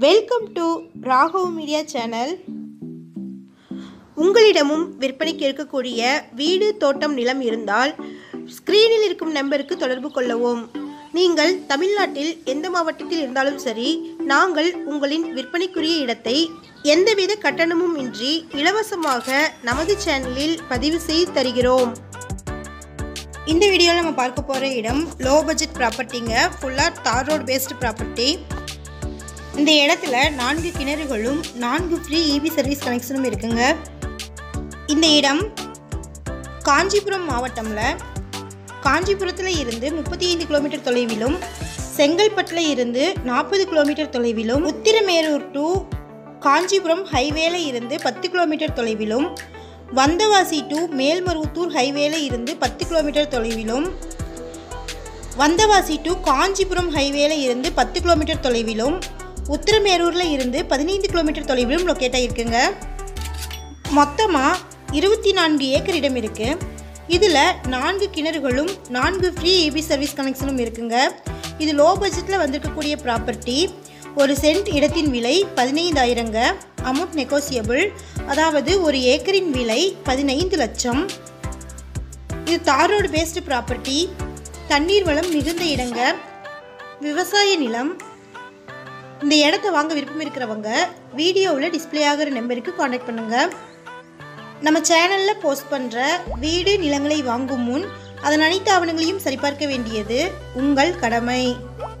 welcome to Raghav media channel உங்களிடமும் விற்பனைக்கு இருக்கக்கூடிய வீடு தோட்டம் நிலம் இருந்தால் ஸ்க்ரீனில் இருக்கும் நம்பருக்கு தொடர்பு கொள்ளவும் நீங்கள் தமிழ்நாட்டில் எந்த மாவட்டத்தில் இருந்தாலும் சரி நாங்கள் உங்களின் விற்பனைக்குரிய இடத்தை எந்தவித கட்டணமும் இன்றி இலவசமாக நமது சேனலில் பதிவு செய்து தருகிறோம் இந்த வீடியோவில் நம்ம பார்க்க போகிற இடம் லோ பட்ஜெட் ப்ராப்பர்ட்டிங்க ஃபுல்லாக தார் ரோடு பேஸ்டு ப்ராப்பர்ட்டி இந்த இடத்துல நான்கு கிணறுகளும் நான்கு ஃப்ரீ இபி சர்வீஸ் கனெக்ஷனும் இருக்குங்க இந்த இடம் காஞ்சிபுரம் மாவட்டம்ல காஞ்சிபுரத்தில் இருந்து முப்பத்தி ஐந்து கிலோமீட்டர் தொலைவிலும் செங்கல்பட்டில் இருந்து நாற்பது கிலோமீட்டர் தொலைவிலும் உத்திரமேரூர் டு காஞ்சிபுரம் ஹைவேல இருந்து பத்து கிலோமீட்டர் தொலைவிலும் வந்தவாசி டு மேல்மருவத்தூர் ஹைவேல இருந்து பத்து கிலோமீட்டர் தொலைவிலும் வந்தவாசி டு காஞ்சிபுரம் ஹைவேல இருந்து பத்து கிலோமீட்டர் தொலைவிலும் உத்திரமேரூரில் இருந்து பதினைந்து கிலோமீட்டர் தொலைவிலும் லொக்கேட் ஆகிருக்குங்க மொத்தமாக இருபத்தி நான்கு ஏக்கர் இடம் இருக்குது இதில் நான்கு கிணறுகளும் நான்கு ஃப்ரீ ஏபி சர்வீஸ் கனெக்ஷனும் இருக்குங்க இது லோ பட்ஜெட்டில் வந்திருக்கக்கூடிய ப்ராப்பர்ட்டி ஒரு சென்ட் இடத்தின் விலை பதினைந்தாயிரங்க அமௌண்ட் நெகோசியபிள் அதாவது ஒரு ஏக்கரின் விலை பதினைந்து லட்சம் இது தாரோடு பேஸ்டு ப்ராப்பர்ட்டி தண்ணீர் வளம் மிகுந்த இடங்க விவசாய நிலம் இந்த இடத்த வாங்க விருப்பம் இருக்கிறவங்க வீடியோவில் டிஸ்ப்ளே ஆகிற நம்பருக்கு காண்டாக்ட் பண்ணுங்கள் நம்ம சேனலில் போஸ்ட் பண்ணுற வீடு நிலங்களை வாங்கும் முன் அதன் அனைத்து ஆவணங்களையும் சரிபார்க்க வேண்டியது உங்கள் கடமை